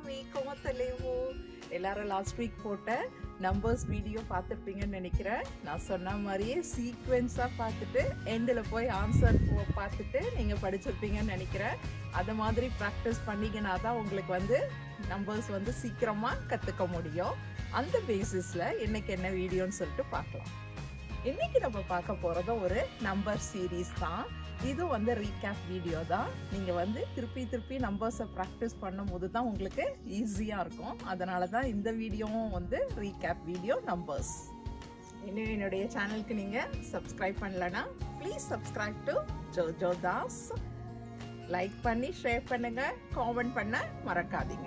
சாமி கோமத்தலேவோ எல்லாரும் லாஸ்ட் வீக் போட்ட நம்பர்ஸ் வீடியோ பார்த்துருப்பீங்கன்னு நினைக்கிறேன் நான் சொன்ன மாதிரியே சீக்வென்ஸாக பார்த்துட்டு எண்டில் போய் ஆன்சர் பார்த்துட்டு நீங்கள் படிச்சிருப்பீங்கன்னு நினைக்கிறேன் அதை மாதிரி ப்ராக்டிஸ் பண்ணீங்கன்னா தான் உங்களுக்கு வந்து நம்பர்ஸ் வந்து சீக்கிரமாக கற்றுக்க முடியும் அந்த பேசிஸில் இன்னைக்கு என்ன வீடியோன்னு சொல்லிட்டு பார்க்கலாம் இன்னைக்கு நம்ம பார்க்க போகிறதும் ஒரு நம்பர் சீரீஸ் தான் இது வந்து ரீகேப் வீடியோ தான் நீங்கள் வந்து திருப்பி திருப்பி நம்பர்ஸை ப்ராக்டிஸ் பண்ணும்போது தான் உங்களுக்கு ஈஸியாக இருக்கும் அதனால தான் இந்த வீடியோவும் வந்து ரீகேப் வீடியோ நம்பர்ஸ் இன்னும் என்னுடைய சேனலுக்கு நீங்கள் சப்ஸ்கிரைப் பண்ணலன்னா please subscribe to Jojo Das like பண்ணி ஷேர் பண்ணுங்க காமெண்ட் பண்ண மறக்காதீங்க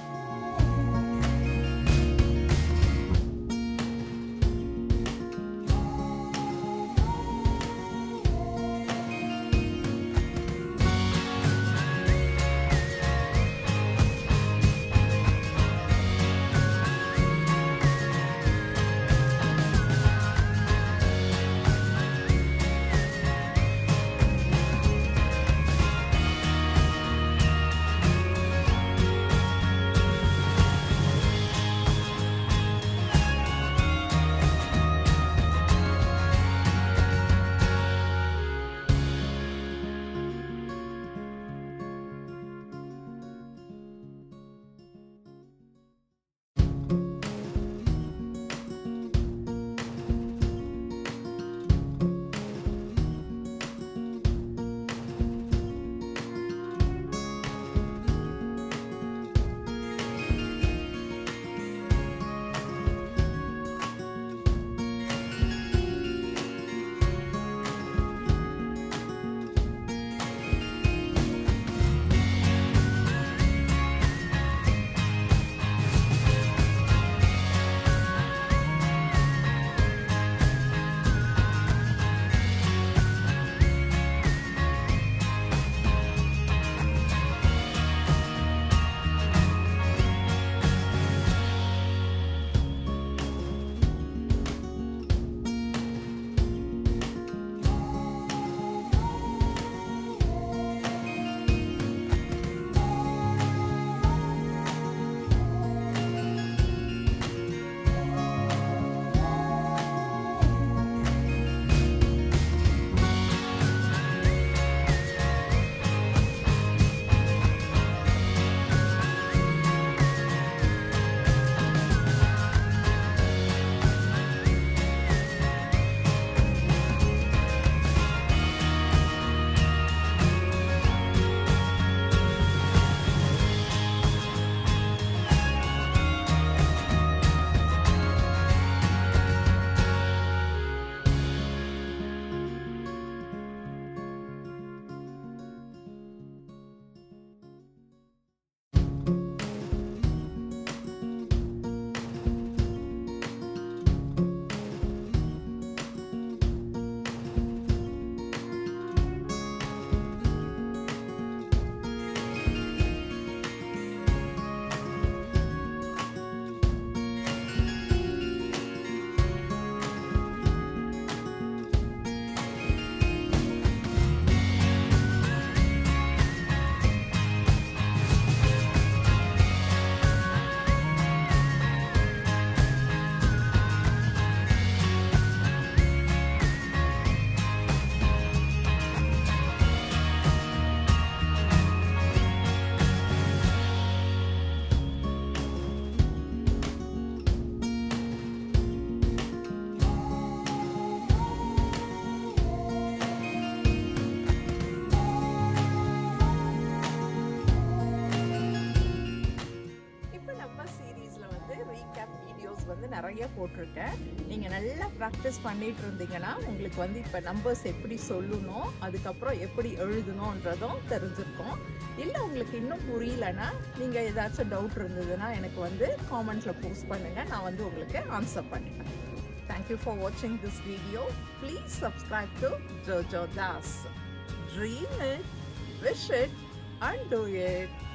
வந்து நிறைய போட்டிருக்கேன் நீங்கள் நல்லா ப்ராக்டிஸ் பண்ணிட்டு இருந்தீங்கன்னா உங்களுக்கு வந்து இப்போ நம்பர்ஸ் எப்படி சொல்லணும் அதுக்கப்புறம் எப்படி எழுதணுன்றதும் தெரிஞ்சிருக்கும் இல்லை உங்களுக்கு இன்னும் புரியலன்னா நீங்கள் ஏதாச்சும் டவுட் இருந்ததுன்னா எனக்கு வந்து காமெண்ட்ஸில் போஸ்ட் பண்ணுங்கள் நான் வந்து உங்களுக்கு ஆன்சர் பண்ணுவேன் தேங்க்யூ ஃபார் வாட்சிங் this video please subscribe to Jojo Das dream it wish it and do it